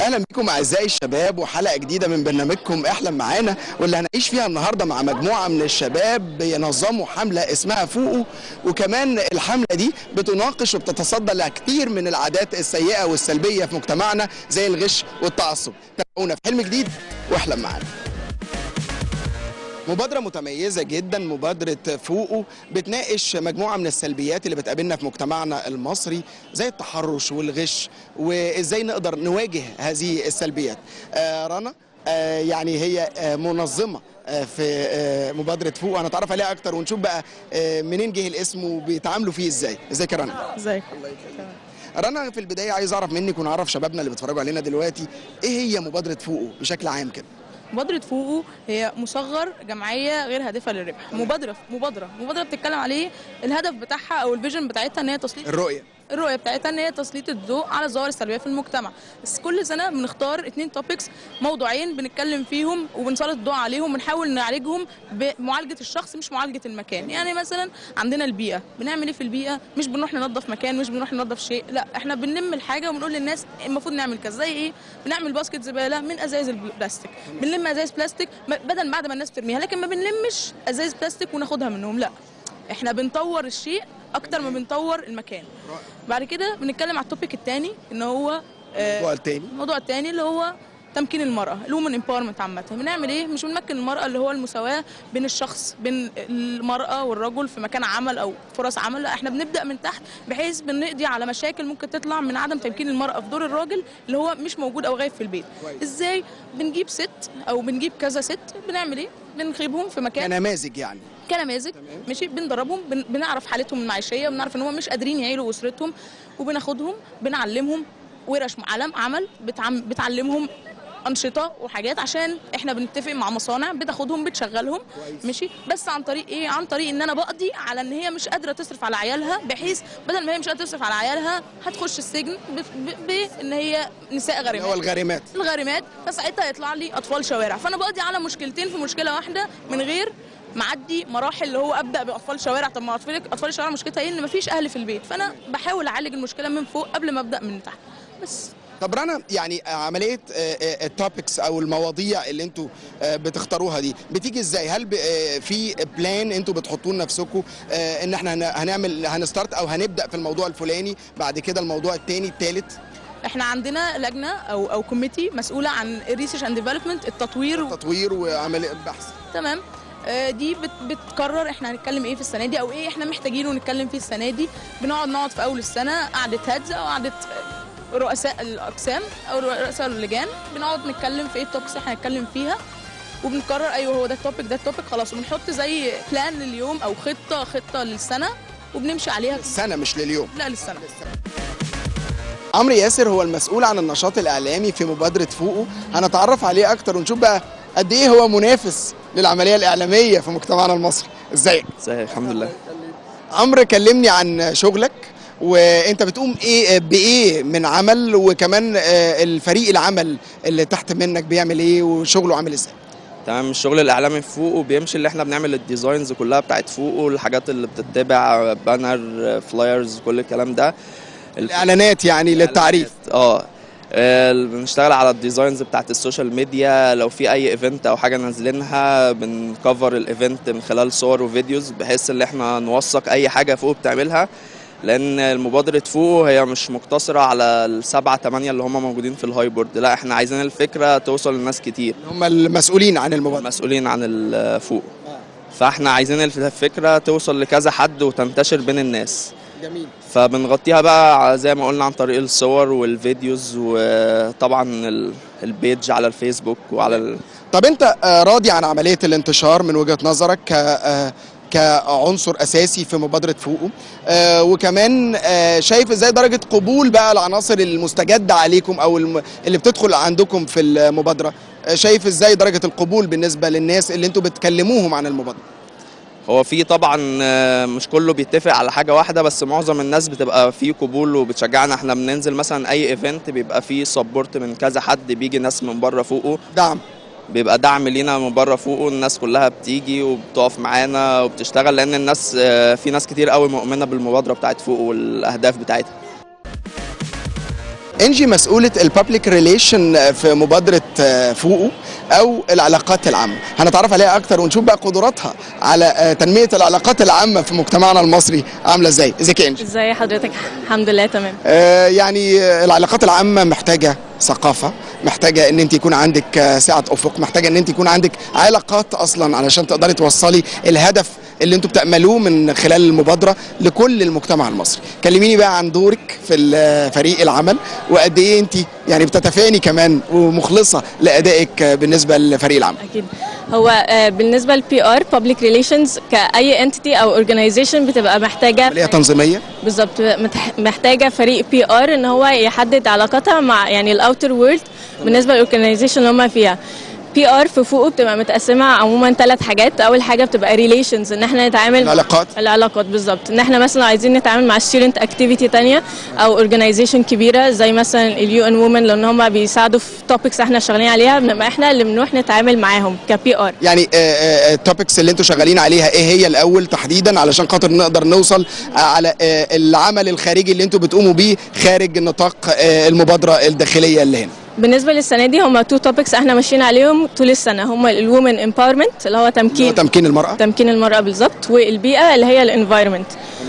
اهلا بكم اعزائي الشباب وحلقه جديده من برنامجكم احلم معانا واللي هنعيش فيها النهارده مع مجموعه من الشباب بينظموا حمله اسمها فوقوا وكمان الحمله دي بتناقش وبتتصدى لكثير من العادات السيئه والسلبيه في مجتمعنا زي الغش والتعصب تابعونا في حلم جديد واحلم معانا مبادرة متميزة جدا مبادرة فوقه بتناقش مجموعة من السلبيات اللي بتقابلنا في مجتمعنا المصري زي التحرش والغش وازاي نقدر نواجه هذه السلبيات آه رنا آه يعني هي آه منظمة آه في آه مبادرة فوق هنتعرف عليها أكتر ونشوف بقى آه منين جه الاسم وبيتعاملوا فيه ازاي ازيك يا رنا ازيك رنا في البداية عايز أعرف منك ونعرف شبابنا اللي بيتفرجوا علينا دلوقتي إيه هي مبادرة فوقه بشكل عام كده مبادرة فوقو هي مصغر جمعية غير هادفة للربح مبادرة مبادرة مبادرة بتتكلم عليه الهدف بتاعها أو الفيجن بتاعتها إن هي تسليط الرؤية الرؤية بتاعتها إن هي تسليط الضوء على الظواهر السلبية في المجتمع بس كل سنة بنختار اتنين توبكس موضوعين بنتكلم فيهم وبنسلط الضوء عليهم ونحاول نعالجهم بمعالجة الشخص مش معالجة المكان يعني مثلا عندنا البيئة بنعمل ايه في البيئة مش بنروح ننظف مكان مش بنروح ننظف شيء لا احنا بنلم الحاجة ونقول للناس المفروض نعمل كذا زي ايه بنعمل باسكت زبالة من ازايز البلاستيك بنلم ازايز بلاستيك بدل بعد ما الناس ترميها لكن ما بنلمش ازايز بلاستيك وناخدها منهم لا احنا بنطور الشيء اكتر ما بنطور المكان بعد كده بنتكلم على التوبيك الثاني ان هو الموضوع التاني الموضوع الثاني اللي هو تمكين المرأة الومن امباورمنت عامة بنعمل ايه مش بنمكن المرأة اللي هو المساواة بين الشخص بين المرأة والرجل في مكان عمل او فرص عمل لا احنا بنبدأ من تحت بحيث بنقضي على مشاكل ممكن تطلع من عدم تمكين المرأة في دور الراجل اللي هو مش موجود او غايب في البيت ازاي بنجيب ست او بنجيب كذا ست بنعمل ايه بنخيبهم في مكان كنماذج يعني كنماذج ماشي بندربهم بن... بنعرف حالتهم المعيشيه بنعرف ان هم مش قادرين يعيلوا اسرتهم وبناخدهم بنعلمهم ورش علم عمل بتعم... بتعلمهم انشطه وحاجات عشان احنا بنتفق مع مصانع بتاخدهم بتشغلهم ماشي بس عن طريق ايه عن طريق ان انا بقضي على ان هي مش قادره تصرف على عيالها بحيث بدل ما هي مش قادره تصرف على عيالها هتخش السجن بان هي نساء غارمات هو الغارمات الغارمات فساعتها يطلع لي اطفال شوارع فانا بقضي على مشكلتين في مشكله واحده من غير معدي مراحل اللي هو ابدا باطفال شوارع طب ما اطفال اطفال الشوارع مشكلتها ايه ان مفيش اهل في البيت فانا بحاول اعالج المشكله من فوق قبل ما ابدا من تحت بس طب رنا يعني عمليه التوبكس او المواضيع اللي انتوا بتختاروها دي بتيجي ازاي هل في بلان انتوا بتحطوه لنفسكم ان احنا هنعمل هنستارت او هنبدا في الموضوع الفلاني بعد كده الموضوع الثاني الثالث احنا عندنا لجنه او او كوميتي مسؤوله عن الريسيرش اند ديفلوبمنت التطوير التطوير وعمل البحث تمام دي بتقرر احنا هنتكلم ايه في السنه دي او ايه احنا محتاجينه نتكلم فيه السنه دي بنقعد نقعد في اول السنه قعده هادز او قعده رؤساء الاقسام او رؤساء اللجان بنقعد نتكلم في ايه التوبكس احنا هنتكلم فيها وبنقرر ايوه هو ده التوبيك ده التوبيك خلاص وبنحط زي بلان لليوم او خطه خطه للسنه وبنمشي عليها السنه مش لليوم لا للسنه عمرو ياسر هو المسؤول عن النشاط الاعلامي في مبادره فوقه هنتعرف عليه اكتر ونشوف بقى قد ايه هو منافس للعمليه الاعلاميه في مجتمعنا المصري ازيك ازيك الحمد لله عمرو كلمني عن شغلك وانت بتقوم ايه بايه من عمل وكمان الفريق العمل اللي تحت منك بيعمل ايه وشغله عامل ازاي تمام الشغل الاعلامي في فوقه بيمشي اللي احنا بنعمل الديزاينز كلها بتاعت فوقه الحاجات اللي بتتبع بانر فلايرز كل الكلام ده الاعلانات يعني للتعريف اه بنشتغل على الديزاينز بتاعت السوشيال ميديا لو في اي ايفنت او حاجه نازلينها بنكفر الايفنت من خلال صور وفيديوز بحيث ان احنا نوثق اي حاجه فوق بتعملها لان مبادره فوق هي مش مقتصره على السبعه ثمانيه اللي هم موجودين في الهاي بورد لا احنا عايزين الفكره توصل للناس كتير هم المسؤولين عن المبادره المسؤولين عن الفوق فاحنا عايزين الفكره توصل لكذا حد وتنتشر بين الناس جميل فبنغطيها بقى زي ما قلنا عن طريق الصور والفيديوز وطبعا البيج على الفيسبوك وعلى ال... طب انت راضي عن عمليه الانتشار من وجهه نظرك ك كعنصر اساسي في مبادره فوقه آه وكمان آه شايف ازاي درجه قبول بقى العناصر المستجده عليكم او الم... اللي بتدخل عندكم في المبادره آه شايف ازاي درجه القبول بالنسبه للناس اللي انتوا بتكلموهم عن المبادره هو في طبعا مش كله بيتفق على حاجه واحده بس معظم الناس بتبقى فيه قبول وبتشجعنا احنا بننزل مثلا اي ايفنت بيبقى فيه سبورت من كذا حد بيجي ناس من بره فوقه دعم بيبقى دعم لينا من بره فوقه الناس كلها بتيجي وبتقف معانا وبتشتغل لان الناس في ناس كتير قوي مؤمنه بالمبادره بتاعت فوق والاهداف بتاعتها انجي مسؤوله البابليك ريليشن في مبادره آه، فوقو او العلاقات العامه هنتعرف عليها اكتر ونشوف بقى قدراتها على آه، تنميه العلاقات العامه في مجتمعنا المصري عامله ازاي ازيك يا انجي ازاي حضرتك الحمد لله تمام آه، يعني آه، العلاقات العامه محتاجه ثقافه محتاجه ان انت يكون عندك آه، سعه افق محتاجه ان انت يكون عندك علاقات اصلا علشان تقدري توصلي الهدف اللي انتوا بتأملوه من خلال المبادرة لكل المجتمع المصري كلميني بقى عن دورك في ال- فريق العمل وقد ايه انت يعني بتتفاني كمان ومخلصة لأدائك آه، بالنسبة لفريق العمل اكيد هو آه، بالنسبه للبي ار بابليك ريليشنز كاي انتيتي او اورجانيزيشن بتبقى محتاجه عملية تنظيمية بالظبط متح- محتاجه فريق بي ار ان هو يحدد علاقتها مع يعني الاوتر وورلد بالنسبه للاورجانيزيشن اللي هم فيها بي ار في فوقه بتبقى متقسمه عموما ثلاث حاجات اول حاجه بتبقى ريليشنز ان احنا نتعامل مع- العلاقات. العلاقات بالظبط ان احنا مثلا عايزين نتعامل مع ستودنت اكتيفيتي تانية او اورجانيزيشن كبيره زي مثلا اليو ان وومن لان هم بيساعدوا في توبكس احنا شغالين عليها بنبقى احنا اللي بنروح نتعامل معاهم كبي ار يعني التوبكس اللي انتوا شغالين عليها ايه هي الاول تحديدا علشان خاطر نقدر نوصل آه، على آه، العمل الخارجي اللي انتوا بتقوموا بيه خارج نطاق آه، المبادرة الداخلية اللي هنا بالنسبه للسنه دي هم تو توبكس احنا ماشيين عليهم طول السنه هم الومن امباورمنت اللي هو تمكين تمكين المرأة تمكين المرأة بالظبط والبيئة اللي هي الانفايرمنت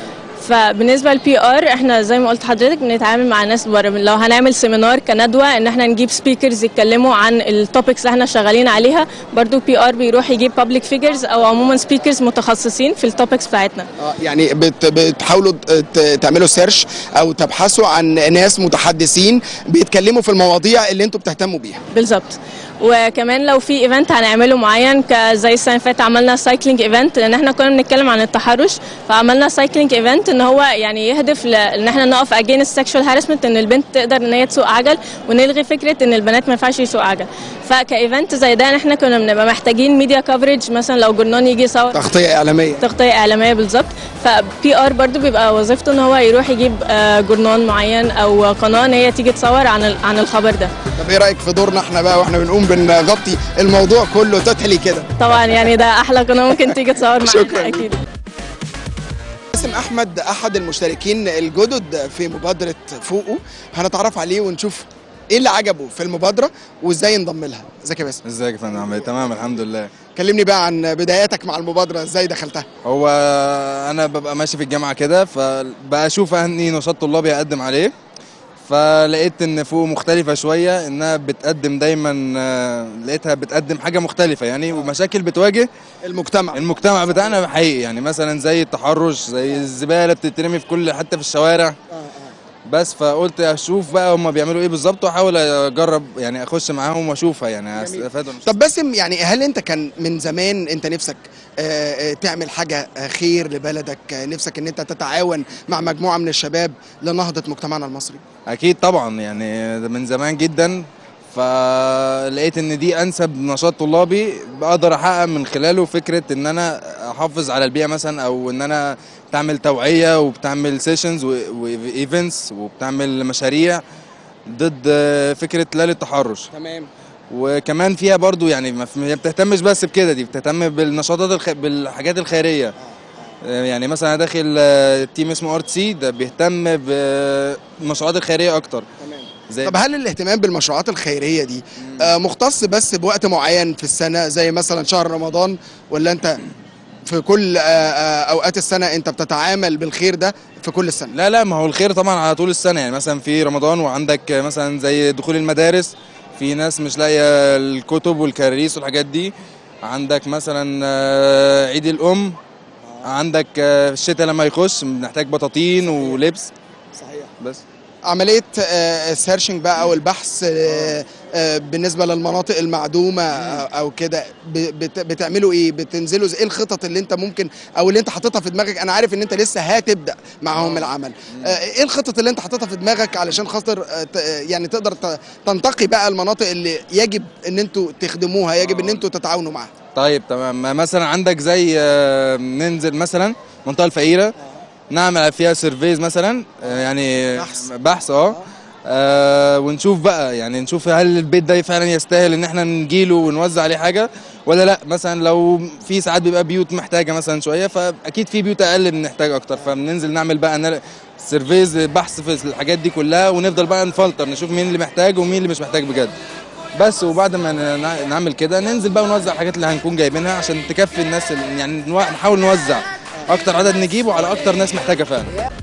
فبالنسبة للبي ار احنا زي ما قلت حضرتك بنتعامل مع ناس بره لو هنعمل سيمينار كندوة ان احنا نجيب سبيكرز يتكلموا عن التوبكس اللي احنا شغالين عليها برضو بي ار بيروح يجيب بابليك فيجرز او عموما سبيكرز متخصصين في التوبكس بتاعتنا آه، يعني بت بتحاولوا ت- تعملوا سيرش او تبحثوا عن ناس متحدثين بيتكلموا في المواضيع اللي انتوا بتهتموا بيها بالظبط وكمان لو في ايفنت هنعمله معين كزي السنه اللي فاتت عملنا سايكلينج ايفنت لان احنا كنا بنتكلم عن التحرش فعملنا سايكلينج ايفنت ان هو يعني يهدف ل- ان احنا نقف اجينست سيكشوال هاراسمنت ان البنت تقدر ان هي تسوق عجل ونلغي فكره ان البنات ما ينفعش يسوق عجل فكايفنت زي ده احنا كنا بنبقى محتاجين ميديا كفرج مثلا لو جورنان يجي يصور تغطية اعلامية تغطيه اعلاميه بالظبط فبي ار برضو بيبقى وظيفته ان هو يروح يجيب آه، جورنان معين او قناه ان هي تيجي تصور عن ال- عن الخبر ده طب ايه رايك في دورنا احنا بقى واحنا بنقوم بنغطي الموضوع كله توتالي كده طبعا يعني ده احلى قناه ممكن تيجي تصور معانا شكراً. اكيد باسم احمد احد المشتركين الجدد في مبادره فوقو هنتعرف عليه ونشوف ايه اللي عجبه في المبادره وازاي انضم لها ازيك يا باسم ازيك يا فندم عامل ايه؟ تمام الحمد لله كلمني بقى عن بداياتك مع المبادره ازاي دخلتها هو انا ببقى ماشي في الجامعه كده فبقى اشوف انهي نشاط طلابي اقدم عليه فلقيت ان فوق مختلفه شويه انها بتقدم دايما آه، لقيتها بتقدم حاجه مختلفه يعني ومشاكل بتواجه المجتمع المجتمع بتاعنا حقيقي يعني مثلا زي التحرش زي الزباله بتترمي في كل حته في الشوارع بس فقلت اشوف بقى هم بيعملوا ايه بالظبط واحاول اجرب يعني اخش معاهم واشوفها يعني استفاد ولا مش طب باسم يعني هل انت كان من زمان انت نفسك آه، آه، تعمل حاجه آه، خير لبلدك آه، نفسك ان انت تتعاون مع مجموعه من الشباب لنهضه مجتمعنا المصري اكيد طبعا يعني ده من زمان جدا فلقيت ان دي انسب نشاط طلابي بقدر احقق من خلاله فكره ان انا احافظ على البيئه مثلا او ان انا بتعمل توعيه وبتعمل سيشنز وايفنتس وبتعمل مشاريع ضد فكره لا للتحرش تمام وكمان فيها برضو يعني ما في- هي بتهتمش بس بكده دي بتهتم بالنشاطات الخ... بالحاجات الخيريه آه، يعني مثلا أنا داخل آه، تيم اسمه ارت سي ده بيهتم بالمشروعات الخيريه اكتر تمام زي طب هل الاهتمام بالمشروعات الخيريه دي آه، مختص بس بوقت معين في السنه زي مثلا شهر رمضان ولا انت في كل آه، آه، اوقات السنه انت بتتعامل بالخير ده في كل السنه لا لا ما هو الخير طبعا على طول السنه يعني مثلا في رمضان وعندك مثلا زي دخول المدارس في ناس مش لاقيه الكتب والكراريس والحاجات دي عندك مثلا آه، عيد الام عندك آه، الشتاء لما يخش بنحتاج بطاطين ولبس صحيح بس عمليه السيرشنج بقى او البحث آه، آه، بالنسبه للمناطق المعدومه آه، او كده ب- بت- بتعملوا ايه بتنزلوا زي- ايه الخطط اللي انت ممكن او اللي انت حاططها في دماغك انا عارف ان انت لسه هتبدا معاهم العمل آه، ايه الخطط اللي انت حاططها في دماغك علشان خاطر آه، ت- آه، يعني تقدر ت- تنتقي بقى المناطق اللي يجب ان انتوا تخدموها يجب ان انتوا تتعاونوا معاها طيب تمام مثلا عندك زي آه، ننزل مثلا المنطقه الفقيره نعمل فيها سيرفيز مثلا آه، يعني بحث. بحث اه آه، ونشوف بقى يعني نشوف هل البيت ده فعلا يستاهل ان احنا نجيله ونوزع عليه حاجه ولا لا مثلا لو في ساعات بيبقى بيوت محتاجه مثلا شويه فاكيد في بيوت اقل بنحتاج اكتر فبننزل نعمل بقى سيرفيز بحث في الحاجات دي كلها ونفضل بقى نفلتر نشوف مين اللي محتاج ومين اللي مش محتاج بجد بس وبعد ما ن- نعمل كده ننزل بقى ونوزع الحاجات اللي هنكون جايبينها عشان تكفي الناس اللي- يعني نو- نحاول نوزع اكتر عدد نجيبه على اكتر ناس محتاجه فعلا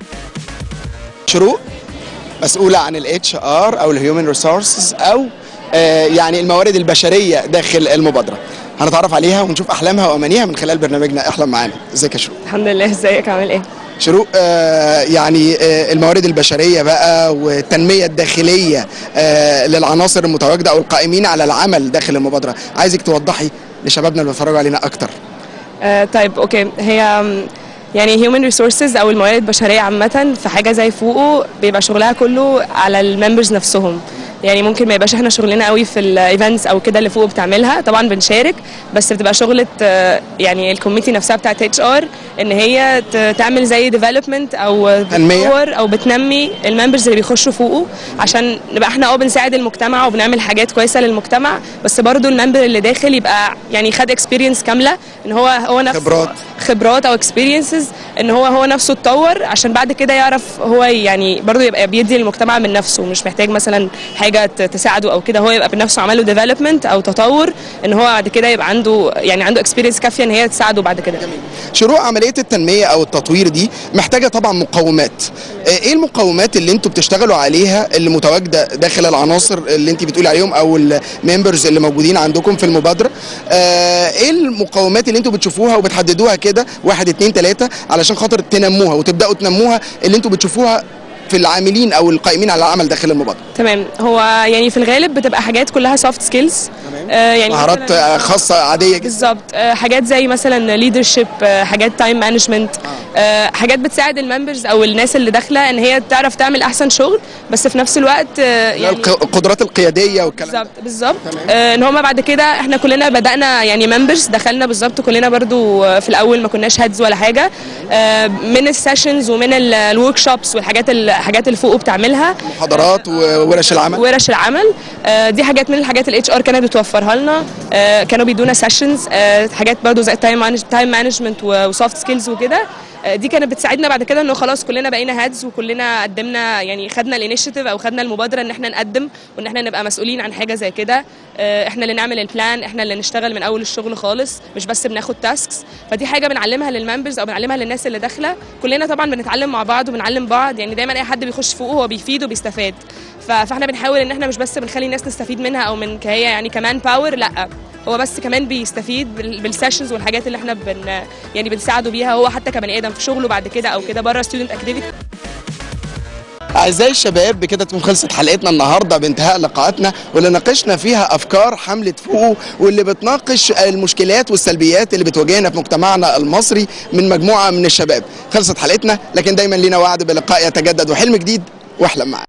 شروق مسؤولة عن الاتش ار او الهيومن ريسورسز او آه، يعني الموارد البشرية داخل المبادرة هنتعرف عليها ونشوف احلامها وامانيها من خلال برنامجنا احلم معانا ازيك يا شروق الحمد لله ازيك عامل ايه شروق آه، يعني آه، الموارد البشرية بقى والتنمية الداخلية آه، للعناصر المتواجدة او القائمين على العمل داخل المبادرة عايزك توضحي لشبابنا اللي بيتفرجوا علينا اكتر آه طيب اوكي هي آم، يعني human resources او الموارد البشريه عامه في حاجه زي فوقه بيبقى شغلها كله على الممبرز نفسهم يعني ممكن ما يبقاش احنا شغلنا قوي في الايفنتس او كده اللي فوق بتعملها طبعا بنشارك بس بتبقى شغله آه، يعني الكوميتي نفسها بتاعت اتش ار ان هي ت- تعمل زي ديفلوبمنت او تنمية. بتطور او بتنمي الممبرز اللي بيخشوا فوقه عشان نبقى احنا اه بنساعد المجتمع وبنعمل حاجات كويسه للمجتمع بس برضو الممبر اللي داخل يبقى يعني خد اكسبيرينس كامله ان هو هو نفسه خبرات. خبرات او اكسبيرينسز ان هو هو نفسه اتطور عشان بعد كده يعرف هو يعني برضو يبقى بيدي للمجتمع من نفسه مش محتاج مثلا حاجه ت- تساعده او كده هو يبقى بنفسه عمل له ديفلوبمنت او تطور ان هو بعد كده يبقى عنده يعني عنده اكسبيرينس كافيه ان هي تساعده بعد كده شروق عمليه التنميه او التطوير دي محتاجه طبعا مقومات آه، ايه المقومات اللي انتوا بتشتغلوا عليها اللي متواجده داخل العناصر اللي انت بتقولي عليهم او الممبرز اللي موجودين عندكم في المبادره آه، ايه المقومات اللي انتوا بتشوفوها وبتحددوها كده واحد اتنين تلاته علشان خاطر تنموها وتبداوا تنموها اللي انتوا بتشوفوها في العاملين او القائمين على العمل داخل المبادره تمام هو يعني في الغالب بتبقى حاجات كلها سوفت سكيلز يعني مهارات مثلاً- آه، خاصه عاديه جدا بالظبط آه، حاجات زي مثلا ليدرشيب حاجات تايم مانجمنت حاجات بتساعد الممبرز او الناس اللي داخله ان هي تعرف تعمل احسن شغل بس في نفس الوقت آه، يعني الق- القدرات القياديه والكلام ده. بالظبط بالظبط آه، ان هما بعد كده احنا كلنا بدانا يعني ممبرز دخلنا بالظبط كلنا برضو آه، في الاول ما كناش هيدز ولا حاجه آه، من السيشنز ومن الورك شوبس والحاجات الحاجات اللي فوق بتعملها محاضرات وورش العمل ورش العمل آه، دي حاجات من الحاجات الاتش ار كانت بتوفرها لنا آه، كانوا بيدونا سيشنز حاجات برضو زي تايم تايم مانجمنت وسوفت سكيلز وكده آه، دي كانت بتساعدنا بعد كده انه خلاص كلنا بقينا هادز وكلنا قدمنا يعني خدنا الانيشيتيف او خدنا المبادره ان احنا نقدم وان احنا نبقى مسؤولين عن حاجه زي كده آه، احنا اللي نعمل البلان احنا اللي نشتغل من اول الشغل خالص مش بس بناخد تاسكس فدي حاجه بنعلمها للممبرز او بنعلمها للناس اللي داخله كلنا طبعا بنتعلم مع بعض وبنعلم بعض يعني دايما اي حد بيخش فوقه هو بيفيد وبيستفاد ف- فاحنا بنحاول ان احنا مش بس بنخلي الناس تستفيد منها او من كهي يعني كمان باور لا هو بس كمان بيستفيد بال- بالسيشنز والحاجات اللي احنا بن يعني بنساعده بيها هو حتى كبني ادم في شغله بعد كده او كده بره ستودنت اكتيفيتي أعزائي الشباب بكده تكون خلصت حلقتنا النهاردة بانتهاء لقاءاتنا واللي ناقشنا فيها أفكار حملة فوقه واللي بتناقش المشكلات والسلبيات اللي بتواجهنا في مجتمعنا المصري من مجموعة من الشباب خلصت حلقتنا لكن دايما لينا وعد بلقاء يتجدد وحلم جديد واحلم معانا